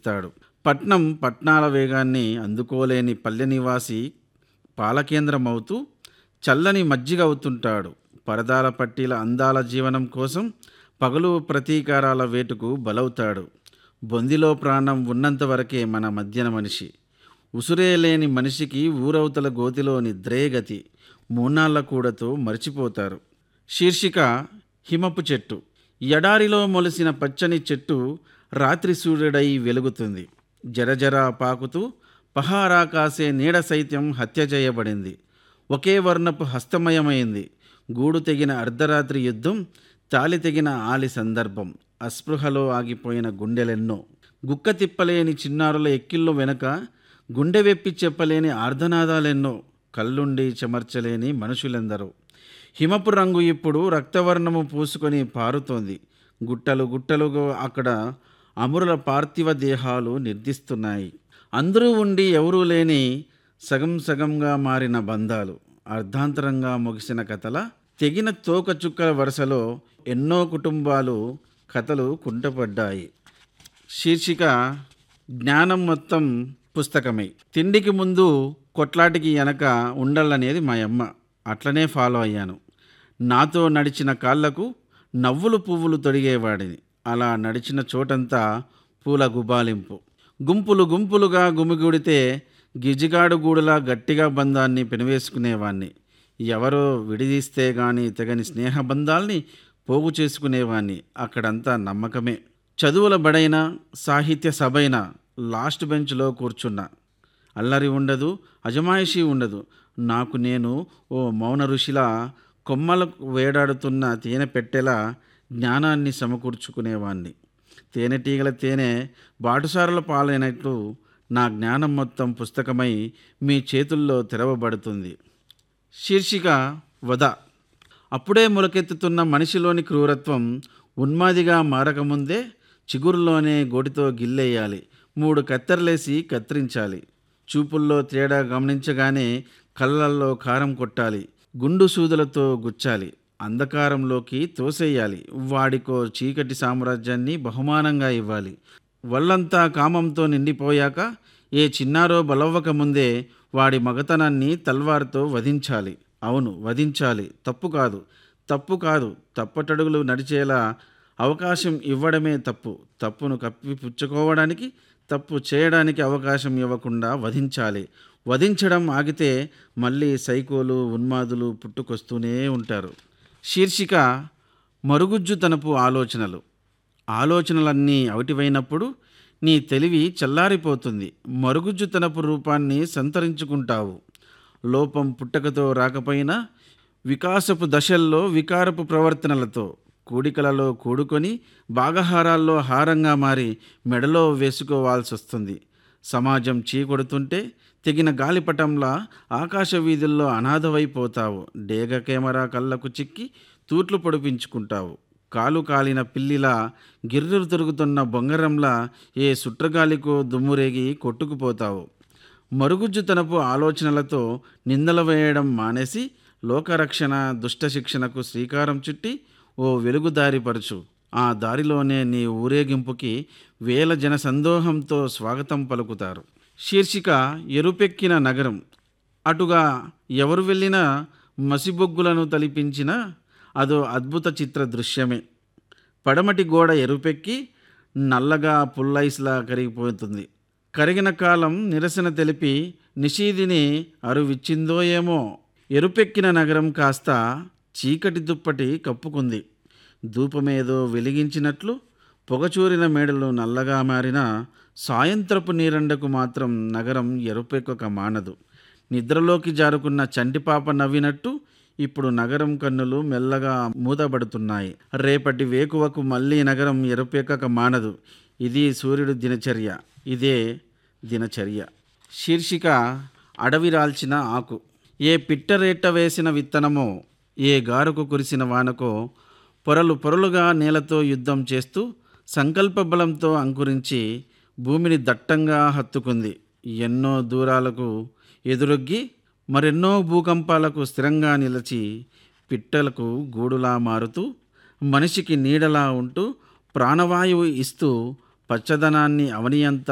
జీవిస్తాడు పట్నం పట్నాల వేగాన్ని అందుకోలేని పల్లె నివాసి పాలకేంద్రమవుతూ చల్లని మజ్జిగ అవుతుంటాడు పరదాల పట్టీల అందాల జీవనం కోసం పగలు ప్రతీకారాల వేటుకు బలవుతాడు బొందిలో ప్రాణం ఉన్నంత వరకే మన మధ్యన మనిషి ఉసురే లేని మనిషికి ఊరవతల గోతిలో నిద్రే గతి మూన్నాళ్ల కూడతో మర్చిపోతారు శీర్షిక హిమపు చెట్టు ఎడారిలో మొలిసిన పచ్చని చెట్టు రాత్రి సూర్యుడై వెలుగుతుంది జరజర పాకుతూ పహారా కాసే నీడ సైత్యం హత్య చేయబడింది ఒకే వర్ణపు హస్తమయమైంది గూడు తెగిన అర్ధరాత్రి యుద్ధం తాలి తెగిన ఆలి సందర్భం అస్పృహలో ఆగిపోయిన గుండెలెన్నో గుక్క తిప్పలేని చిన్నారుల ఎక్కిళ్ళు వెనక గుండె వెప్పి చెప్పలేని ఆర్ధనాదాలెన్నో కళ్ళుండి చెమర్చలేని మనుషులెందరో హిమపు రంగు ఇప్పుడు రక్తవర్ణము పూసుకొని పారుతోంది గుట్టలు గుట్టలుగా అక్కడ అమరుల పార్థివ దేహాలు నిర్దిస్తున్నాయి అందరూ ఉండి ఎవరూ లేని సగం సగంగా మారిన బంధాలు అర్ధాంతరంగా ముగిసిన కథల తెగిన తోక చుక్కల వరుసలో ఎన్నో కుటుంబాలు కథలు కుంటపడ్డాయి శీర్షిక జ్ఞానం మొత్తం పుస్తకమే తిండికి ముందు కొట్లాటికి వెనక ఉండాలనేది మా అమ్మ అట్లనే ఫాలో అయ్యాను నాతో నడిచిన కాళ్లకు నవ్వులు పువ్వులు తొడిగేవాడిని అలా నడిచిన చోటంతా పూల గుబాలింపు గుంపులు గుంపులుగా గుమిగూడితే గిజిగాడు గూడులా గట్టిగా బంధాన్ని పెనవేసుకునేవాణ్ణి ఎవరో విడిదీస్తే గాని తెగని స్నేహబంధాల్ని పోగు చేసుకునేవాణ్ణి అక్కడంతా నమ్మకమే చదువుల బడైన సాహిత్య సభైన లాస్ట్ బెంచ్లో కూర్చున్నా అల్లరి ఉండదు అజమాయిషీ ఉండదు నాకు నేను ఓ మౌన ఋషిలా కొమ్మలకు వేడాడుతున్న తేనె పెట్టెలా జ్ఞానాన్ని సమకూర్చుకునేవాణ్ణి తేనెటీగల తేనె బాటుసారుల పాలైనట్లు నా జ్ఞానం మొత్తం పుస్తకమై మీ చేతుల్లో తెరవబడుతుంది శీర్షిక వద అప్పుడే మొలకెత్తుతున్న మనిషిలోని క్రూరత్వం ఉన్మాదిగా మారకముందే చిగురులోనే గోటితో గిల్లేయాలి మూడు కత్తెరలేసి కత్తిరించాలి చూపుల్లో తేడా గమనించగానే కళ్ళల్లో కారం కొట్టాలి గుండు సూదులతో గుచ్చాలి అంధకారంలోకి తోసేయాలి వాడికో చీకటి సామ్రాజ్యాన్ని బహుమానంగా ఇవ్వాలి వల్లంతా కామంతో నిండిపోయాక ఏ చిన్నారో బలవ్వక ముందే వాడి మగతనాన్ని తల్వార్తో వధించాలి అవును వధించాలి తప్పు కాదు తప్పు కాదు తప్పటడుగులు నడిచేలా అవకాశం ఇవ్వడమే తప్పు తప్పును కప్పిపుచ్చుకోవడానికి తప్పు చేయడానికి అవకాశం ఇవ్వకుండా వధించాలి వధించడం ఆగితే మళ్ళీ సైకోలు ఉన్మాదులు పుట్టుకొస్తూనే ఉంటారు శీర్షిక మరుగుజ్జుతనపు ఆలోచనలు ఆలోచనలన్నీ అవిటివైనప్పుడు నీ తెలివి చల్లారిపోతుంది మరుగుజ్జుతనపు రూపాన్ని సంతరించుకుంటావు లోపం పుట్టకతో రాకపోయినా వికాసపు దశల్లో వికారపు ప్రవర్తనలతో కూడికలలో కూడుకొని భాగహారాల్లో హారంగా మారి మెడలో వేసుకోవాల్సి వస్తుంది సమాజం చీకొడుతుంటే తెగిన గాలిపటంలా ఆకాశ వీధుల్లో అనాథవైపోతావు డేగ కెమెరా కళ్ళకు చిక్కి తూట్లు పొడిపించుకుంటావు కాలు కాలిన పిల్లిలా గిర్రెలు తిరుగుతున్న బొంగరంలా ఏ సుట్రగాలికో దుమ్మురేగి కొట్టుకుపోతావు మరుగుజ్జుతనపు ఆలోచనలతో నిందలు వేయడం మానేసి లోకరక్షణ దుష్ట శిక్షణకు శ్రీకారం చుట్టి ఓ వెలుగుదారిపరచు ఆ దారిలోనే నీ ఊరేగింపుకి వేల జన సందోహంతో స్వాగతం పలుకుతారు శీర్షిక ఎరుపెక్కిన నగరం అటుగా ఎవరు వెళ్ళినా మసిబొగ్గులను తలిపించిన అదో అద్భుత చిత్ర దృశ్యమే పడమటి గోడ ఎరుపెక్కి నల్లగా పుల్లైస్లా కరిగిపోతుంది కరిగిన కాలం నిరసన తెలిపి నిషీదిని అరువిచ్చిందో ఏమో ఎరుపెక్కిన నగరం కాస్త చీకటి దుప్పటి కప్పుకుంది ధూపమేదో వెలిగించినట్లు పొగచూరిన మేడలు నల్లగా మారిన సాయంత్రపు నీరండకు మాత్రం నగరం ఎరుపెక్కక మానదు నిద్రలోకి జారుకున్న చంటిపాప నవ్వినట్టు ఇప్పుడు నగరం కన్నులు మెల్లగా మూతబడుతున్నాయి రేపటి వేకువకు మళ్ళీ నగరం ఎరుపెక్కక మానదు ఇది సూర్యుడు దినచర్య ఇదే దినచర్య శీర్షిక అడవి రాల్చిన ఆకు ఏ పిట్టరేట వేసిన విత్తనమో ఏ గారుకు కురిసిన వానకో పొరలు పొరలుగా నేలతో యుద్ధం చేస్తూ సంకల్ప బలంతో అంకురించి భూమిని దట్టంగా హత్తుకుంది ఎన్నో దూరాలకు ఎదురొగ్గి మరెన్నో భూకంపాలకు స్థిరంగా నిలిచి పిట్టలకు గూడులా మారుతూ మనిషికి నీడలా ఉంటూ ప్రాణవాయువు ఇస్తూ పచ్చదనాన్ని అవనియంత